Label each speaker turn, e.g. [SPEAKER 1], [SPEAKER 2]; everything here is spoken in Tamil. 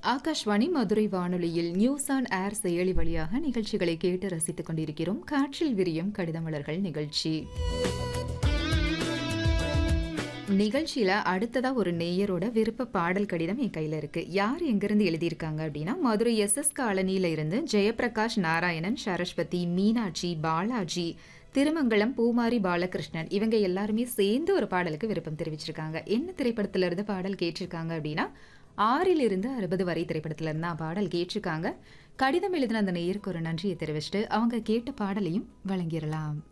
[SPEAKER 1] ஆகாஷ்வாணி மதுரை வானொலியில் நியூஸ் ஆன் ஏர் செயலி வழியாக நிகழ்ச்சிகளை கேட்டு ரசித்துக் கொண்டிருக்கிறோம் காற்றில் விரியும் கடிதமலர்கள் நிகழ்ச்சி நிகழ்ச்சியில அடுத்ததா ஒரு நேயரோட விருப்ப பாடல் கடிதம் என் கையில இருக்கு யார் எங்கிருந்து எழுதியிருக்காங்க அப்படின்னா மதுரை எஸ் எஸ் காலனியில இருந்து ஜெயபிரகாஷ் நாராயணன் சரஸ்வதி மீனாட்சி பாலாஜி திருமங்கலம் பூமாரி பாலகிருஷ்ணன் இவங்க எல்லாருமே சேர்ந்து ஒரு பாடலுக்கு விருப்பம் தெரிவிச்சிருக்காங்க என்ன திரைப்படத்துல இருந்து பாடல் கேட்டிருக்காங்க அப்படின்னா ஆறிலிருந்து அறுபது வரை திரைப்படத்துல இருந்து தான் பாடல் கேட்டிருக்காங்க கடிதம் எழுதின அந்த நேயருக்கு ஒரு நன்றியை தெரிவிச்சுட்டு அவங்க கேட்ட பாடலையும் வழங்கிடலாம்